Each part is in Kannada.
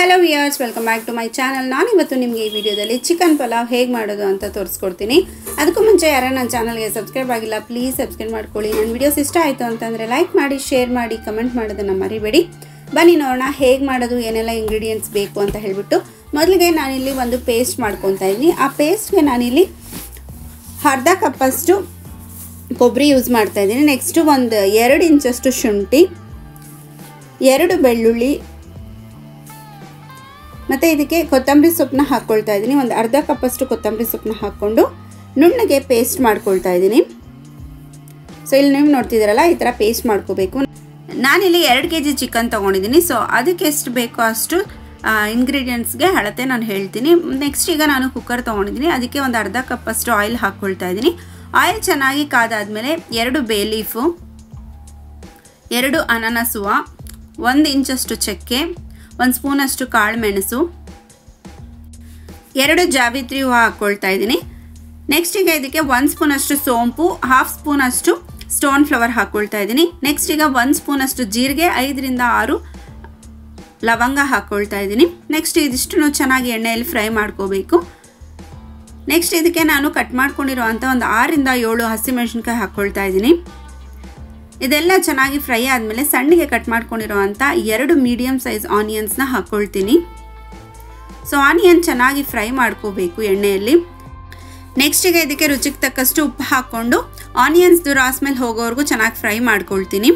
hello viewers welcome back to my channel ನಾನು ಇವತ್ತು ನಿಮಗೆ ಈ ವಿಡಿಯೋದಲ್ಲಿ ಚಿಕನ್ ಪಲಾವ್ ಹೇಗೆ ಮಾಡೋದು ಅಂತ ತೋರಿಸ್ಕೊಡ್ತೀನಿ ಅದಕ್ಕೂ ಮುಂಚೆ ಯಾರ ನನ್ನ ಚಾನಲ್ಗೆ ಸಬ್ಸ್ಕ್ರೈಬ್ ಆಗಿಲ್ಲ ಪ್ಲೀಸ್ ಸಬ್ಸ್ಕ್ರೈಬ್ ಮಾಡ್ಕೊಳ್ಳಿ ನನ್ನ ವಿಡಿಯೋಸ್ ಇಷ್ಟ ಆಯಿತು ಅಂತಂದರೆ ಲೈಕ್ ಮಾಡಿ ಶೇರ್ ಮಾಡಿ ಕಮೆಂಟ್ ಮಾಡೋದನ್ನು ಮರಿಬೇಡಿ ಬನ್ನಿ ನೋಡೋಣ ಹೇಗೆ ಮಾಡೋದು ಏನೆಲ್ಲ ಇಂಗ್ರೀಡಿಯೆಂಟ್ಸ್ ಬೇಕು ಅಂತ ಹೇಳಿಬಿಟ್ಟು ಮೊದಲಿಗೆ ನಾನಿಲ್ಲಿ ಒಂದು ಪೇಸ್ಟ್ ಮಾಡ್ಕೊತಾ ಇದ್ದೀನಿ ಆ ಪೇಸ್ಟ್ಗೆ ನಾನಿಲ್ಲಿ ಅರ್ಧ ಕಪ್ಪಷ್ಟು ಕೊಬ್ಬರಿ ಯೂಸ್ ಮಾಡ್ತಾ ಇದ್ದೀನಿ ನೆಕ್ಸ್ಟು ಒಂದು ಎರಡು ಇಂಚಷ್ಟು ಶುಂಠಿ ಎರಡು ಬೆಳ್ಳುಳ್ಳಿ ಮತ್ತು ಇದಕ್ಕೆ ಕೊತ್ತಂಬರಿ ಸೊಪ್ಪನ್ನ ಹಾಕ್ಕೊಳ್ತಾ ಇದ್ದೀನಿ ಒಂದು ಅರ್ಧ ಕಪ್ಪಷ್ಟು ಕೊತ್ತಂಬರಿ ಸೊಪ್ಪನ್ನ ಹಾಕ್ಕೊಂಡು ನುಣ್ಣಗೆ ಪೇಸ್ಟ್ ಮಾಡ್ಕೊಳ್ತಾ ಇದ್ದೀನಿ ಸೊ ಇಲ್ಲಿ ನೀವು ನೋಡ್ತಿದ್ದೀರಲ್ಲ ಈ ಥರ ಪೇಸ್ಟ್ ಮಾಡ್ಕೋಬೇಕು ನಾನಿಲ್ಲಿ ಎರಡು ಕೆ ಜಿ ಚಿಕನ್ ತೊಗೊಂಡಿದ್ದೀನಿ ಸೊ ಅದಕ್ಕೆ ಎಷ್ಟು ಬೇಕೋ ಅಷ್ಟು ಇಂಗ್ರೀಡಿಯೆಂಟ್ಸ್ಗೆ ಅಳತೆ ನಾನು ಹೇಳ್ತೀನಿ ನೆಕ್ಸ್ಟ್ ಈಗ ನಾನು ಕುಕ್ಕರ್ ತೊಗೊಂಡಿದ್ದೀನಿ ಅದಕ್ಕೆ ಒಂದು ಅರ್ಧ ಕಪ್ಪಷ್ಟು ಆಯಿಲ್ ಹಾಕ್ಕೊಳ್ತಾ ಇದ್ದೀನಿ ಆಯಿಲ್ ಚೆನ್ನಾಗಿ ಕಾದಾದಮೇಲೆ ಎರಡು ಬೇ ಲೀಫು ಎರಡು ಅನಾನಸುವ ಒಂದು ಇಂಚಷ್ಟು ಚಕ್ಕೆ ಒಂದು ಸ್ಪೂನಷ್ಟು ಕಾಳು ಮೆಣಸು ಎರಡು ಜಾವಿತ್ರಿ ಹೂವು ಹಾಕ್ಕೊಳ್ತಾ ಇದ್ದೀನಿ ನೆಕ್ಸ್ಟ್ ಈಗ ಇದಕ್ಕೆ ಒಂದು ಸ್ಪೂನಷ್ಟು ಸೋಂಪು ಹಾಫ್ ಸ್ಪೂನಷ್ಟು ಸ್ಟೋನ್ ಫ್ಲವರ್ ಹಾಕ್ಕೊಳ್ತಾ ಇದ್ದೀನಿ ನೆಕ್ಸ್ಟ್ ಈಗ ಒಂದು ಸ್ಪೂನಷ್ಟು ಜೀರಿಗೆ ಐದರಿಂದ ಆರು ಲವಂಗ ಹಾಕ್ಕೊಳ್ತಾ ಇದ್ದೀನಿ ನೆಕ್ಸ್ಟ್ ಇದಿಷ್ಟು ಚೆನ್ನಾಗಿ ಎಣ್ಣೆಯಲ್ಲಿ ಫ್ರೈ ಮಾಡ್ಕೋಬೇಕು ನೆಕ್ಸ್ಟ್ ಇದಕ್ಕೆ ನಾನು ಕಟ್ ಮಾಡ್ಕೊಂಡಿರೋವಂಥ ಒಂದು ಆರಿಂದ ಏಳು ಹಸಿಮೆಣಸಿನ್ಕಾಯಿ ಹಾಕ್ಕೊಳ್ತಾ ಇದ್ದೀನಿ ಇದೆಲ್ಲ ಚೆನ್ನಾಗಿ ಫ್ರೈ ಆದಮೇಲೆ ಸಣ್ಣಗೆ ಕಟ್ ಮಾಡ್ಕೊಂಡಿರೋವಂಥ ಎರಡು ಮೀಡಿಯಮ್ ಸೈಜ್ ಆನಿಯನ್ಸ್ನ ಹಾಕ್ಕೊಳ್ತೀನಿ ಸೊ ಆನಿಯನ್ ಚೆನ್ನಾಗಿ ಫ್ರೈ ಮಾಡ್ಕೋಬೇಕು ಎಣ್ಣೆಯಲ್ಲಿ ನೆಕ್ಸ್ಟ್ ಈಗ ಇದಕ್ಕೆ ರುಚಿಗೆ ತಕ್ಕಷ್ಟು ಉಪ್ಪು ಹಾಕ್ಕೊಂಡು ಆನಿಯನ್ಸ್ದು ರಾಸ್ ಮೇಲೆ ಹೋಗೋವರೆಗೂ ಚೆನ್ನಾಗಿ ಫ್ರೈ ಮಾಡ್ಕೊಳ್ತೀನಿ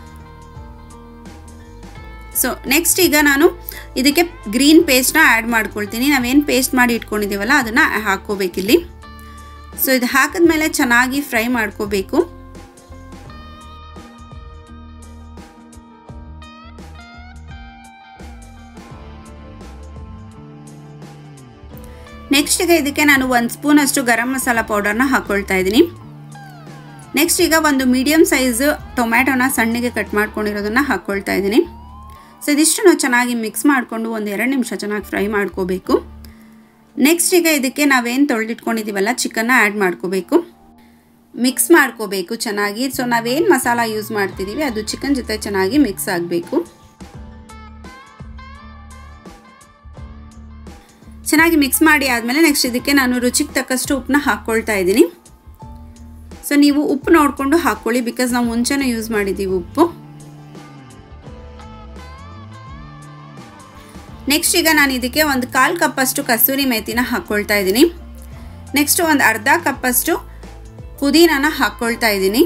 ಸೊ ನೆಕ್ಸ್ಟ್ ಈಗ ನಾನು ಇದಕ್ಕೆ ಗ್ರೀನ್ ಪೇಸ್ಟ್ನ ಆ್ಯಡ್ ಮಾಡ್ಕೊಳ್ತೀನಿ ನಾವೇನು ಪೇಸ್ಟ್ ಮಾಡಿ ಇಟ್ಕೊಂಡಿದ್ದೀವಲ್ಲ ಅದನ್ನು ಹಾಕ್ಕೋಬೇಕಿಲ್ಲಿ ಸೊ ಇದು ಹಾಕಿದ್ಮೇಲೆ ಚೆನ್ನಾಗಿ ಫ್ರೈ ಮಾಡ್ಕೋಬೇಕು ನೆಕ್ಸ್ಟ್ ಈಗ ಇದಕ್ಕೆ ನಾನು ಒಂದು ಸ್ಪೂನಷ್ಟು ಗರಂ ಮಸಾಲ ಪೌಡರ್ನ ಹಾಕ್ಕೊಳ್ತಾ ಇದ್ದೀನಿ ನೆಕ್ಸ್ಟ್ ಈಗ ಒಂದು ಮೀಡಿಯಮ್ ಸೈಜ್ ಟೊಮ್ಯಾಟೊನ ಸಣ್ಣಗೆ ಕಟ್ ಮಾಡ್ಕೊಂಡಿರೋದನ್ನ ಹಾಕ್ಕೊಳ್ತಾ ಇದ್ದೀನಿ ಸೊ ಇದಿಷ್ಟು ಚೆನ್ನಾಗಿ ಮಿಕ್ಸ್ ಮಾಡಿಕೊಂಡು ಒಂದು ಎರಡು ನಿಮಿಷ ಚೆನ್ನಾಗಿ ಫ್ರೈ ಮಾಡ್ಕೋಬೇಕು ನೆಕ್ಸ್ಟ್ ಈಗ ಇದಕ್ಕೆ ನಾವೇನು ತೊಳೆದಿಟ್ಕೊಂಡಿದ್ದೀವಲ್ಲ ಚಿಕನ್ನ ಆ್ಯಡ್ ಮಾಡ್ಕೋಬೇಕು ಮಿಕ್ಸ್ ಮಾಡ್ಕೋಬೇಕು ಚೆನ್ನಾಗಿ ಸೊ ನಾವೇನು ಮಸಾಲ ಯೂಸ್ ಮಾಡ್ತಿದ್ದೀವಿ ಅದು ಚಿಕನ್ ಜೊತೆ ಚೆನ್ನಾಗಿ ಮಿಕ್ಸ್ ಆಗಬೇಕು ಚೆನ್ನಾಗಿ ಮಿಕ್ಸ್ ಮಾಡಿ ಆದಮೇಲೆ ನೆಕ್ಸ್ಟ್ ಇದಕ್ಕೆ ನಾನು ರುಚಿಗೆ ತಕ್ಕಷ್ಟು ಉಪ್ಪನ್ನ ಹಾಕ್ಕೊಳ್ತಾ ಇದ್ದೀನಿ ಸೊ ನೀವು ಉಪ್ಪು ನೋಡಿಕೊಂಡು ಹಾಕ್ಕೊಳ್ಳಿ ಬಿಕಾಸ್ ನಾವು ಮುಂಚೆನೇ ಯೂಸ್ ಮಾಡಿದ್ದೀವಿ ಉಪ್ಪು ನೆಕ್ಸ್ಟ್ ಈಗ ನಾನು ಇದಕ್ಕೆ ಒಂದು ಕಾಲು ಕಪ್ಪಷ್ಟು ಕಸೂರಿ ಮೇಥಿನ ಹಾಕ್ಕೊಳ್ತಾ ಇದ್ದೀನಿ ನೆಕ್ಸ್ಟ್ ಒಂದು ಅರ್ಧ ಕಪ್ಪಷ್ಟು ಪುದೀನನ ಹಾಕ್ಕೊಳ್ತಾ ಇದ್ದೀನಿ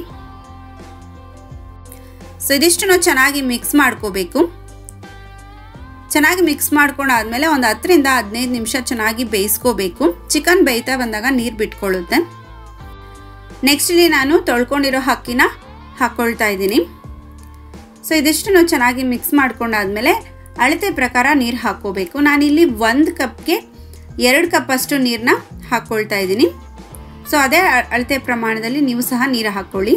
ಸೊ ಇದಿಷ್ಟು ಚೆನ್ನಾಗಿ ಮಿಕ್ಸ್ ಮಾಡ್ಕೋಬೇಕು ಚೆನ್ನಾಗಿ ಮಿಕ್ಸ್ ಮಾಡ್ಕೊಂಡಾದ್ಮೇಲೆ ಒಂದು ಹತ್ತರಿಂದ ಹದಿನೈದು ನಿಮಿಷ ಚೆನ್ನಾಗಿ ಬೇಯಿಸ್ಕೋಬೇಕು ಚಿಕನ್ ಬೇಯ್ತಾ ಬಂದಾಗ ನೀರು ಬಿಟ್ಕೊಳ್ಳುತ್ತೆ ನೆಕ್ಸ್ಟ್ ಇಲ್ಲಿ ನಾನು ತೊಳ್ಕೊಂಡಿರೋ ಅಕ್ಕಿನ ಹಾಕ್ಕೊಳ್ತಾ ಇದ್ದೀನಿ ಸೊ ಇದಿಷ್ಟು ಚೆನ್ನಾಗಿ ಮಿಕ್ಸ್ ಮಾಡ್ಕೊಂಡಾದ್ಮೇಲೆ ಅಳತೆ ಪ್ರಕಾರ ನೀರು ಹಾಕ್ಕೋಬೇಕು ನಾನಿಲ್ಲಿ ಒಂದು ಕಪ್ಗೆ ಎರಡು ಕಪ್ಪಷ್ಟು ನೀರನ್ನ ಹಾಕ್ಕೊಳ್ತಾ ಇದ್ದೀನಿ ಸೊ ಅದೇ ಅಳತೆ ಪ್ರಮಾಣದಲ್ಲಿ ನೀವು ಸಹ ನೀರು ಹಾಕ್ಕೊಳ್ಳಿ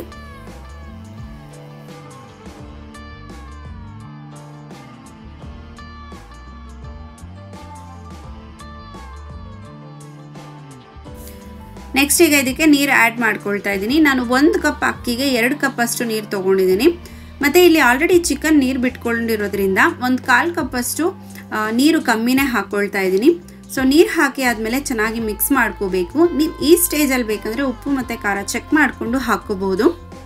ನೆಕ್ಸ್ಟ್ ಈಗ ಇದಕ್ಕೆ ನೀರು ಆ್ಯಡ್ ಮಾಡ್ಕೊಳ್ತಾ ಇದ್ದೀನಿ ನಾನು ಒಂದು ಕಪ್ ಅಕ್ಕಿಗೆ ಎರಡು ಕಪ್ ಅಷ್ಟು ನೀರು ತೊಗೊಂಡಿದ್ದೀನಿ ಮತ್ತು ಇಲ್ಲಿ ಆಲ್ರೆಡಿ ಚಿಕನ್ ನೀರು ಬಿಟ್ಕೊಂಡಿರೋದ್ರಿಂದ ಒಂದು ಕಾಲು ಕಪ್ಪಷ್ಟು ನೀರು ಕಮ್ಮಿನೇ ಹಾಕ್ಕೊಳ್ತಾ ಇದ್ದೀನಿ ಸೊ ನೀರು ಹಾಕಿ ಆದಮೇಲೆ ಚೆನ್ನಾಗಿ ಮಿಕ್ಸ್ ಮಾಡ್ಕೋಬೇಕು ನೀವು ಈ ಸ್ಟೇಜಲ್ಲಿ ಬೇಕಂದರೆ ಉಪ್ಪು ಮತ್ತು ಖಾರ ಚೆಕ್ ಮಾಡಿಕೊಂಡು ಹಾಕ್ಕೋಬೋದು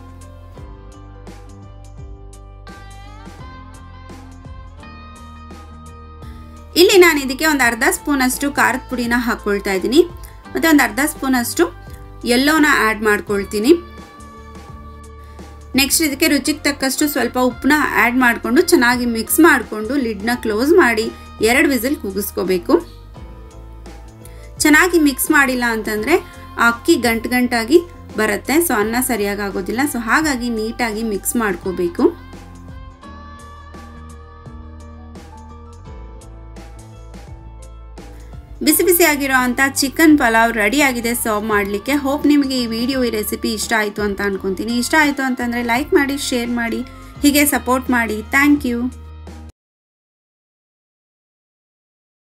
ಇಲ್ಲಿ ನಾನು ಇದಕ್ಕೆ ಒಂದು ಅರ್ಧ ಸ್ಪೂನಷ್ಟು ಖಾರದ ಪುಡಿನ ಹಾಕ್ಕೊಳ್ತಾ ಇದ್ದೀನಿ ಮತ್ತು ಒಂದು ಅರ್ಧ ಸ್ಪೂನಷ್ಟು ಎಲ್ಲೋನ ಆ್ಯಡ್ ಮಾಡ್ಕೊಳ್ತೀನಿ ನೆಕ್ಸ್ಟ್ ಇದಕ್ಕೆ ರುಚಿಗೆ ತಕ್ಕಷ್ಟು ಸ್ವಲ್ಪ ಉಪ್ಪನ್ನ ಆ್ಯಡ್ ಮಾಡಿಕೊಂಡು ಚೆನ್ನಾಗಿ ಮಿಕ್ಸ್ ಮಾಡಿಕೊಂಡು ಲಿಡ್ನ ಕ್ಲೋಸ್ ಮಾಡಿ ಎರಡು ವಿಸಿಲ್ ಕೂಗಿಸ್ಕೋಬೇಕು ಚೆನ್ನಾಗಿ ಮಿಕ್ಸ್ ಮಾಡಿಲ್ಲ ಅಂತಂದರೆ ಆ ಅಕ್ಕಿ ಗಂಟು ಗಂಟಾಗಿ ಬರುತ್ತೆ ಸೊ ಅನ್ನ ಸರಿಯಾಗಿ ಆಗೋದಿಲ್ಲ ಸೊ ಹಾಗಾಗಿ ನೀಟಾಗಿ ಮಿಕ್ಸ್ ಮಾಡ್ಕೋಬೇಕು ಬಿಸಿ ಬಿಸಿ ಆಗಿರೋ ಅಂಥ ಚಿಕನ್ ಪಲಾವ್ ರೆಡಿ ಆಗಿದೆ ಸರ್ವ್ ಮಾಡಲಿಕ್ಕೆ ಹೋಪ್ ನಿಮಗೆ ಈ ವಿಡಿಯೋ ಈ ರೆಸಿಪಿ ಇಷ್ಟ ಆಯಿತು ಅಂತ ಅನ್ಕೊತೀನಿ ಇಷ್ಟ ಆಯಿತು ಅಂತಂದರೆ ಲೈಕ್ ಮಾಡಿ ಶೇರ್ ಮಾಡಿ ಹೀಗೆ ಸಪೋರ್ಟ್ ಮಾಡಿ ಥ್ಯಾಂಕ್ ಯು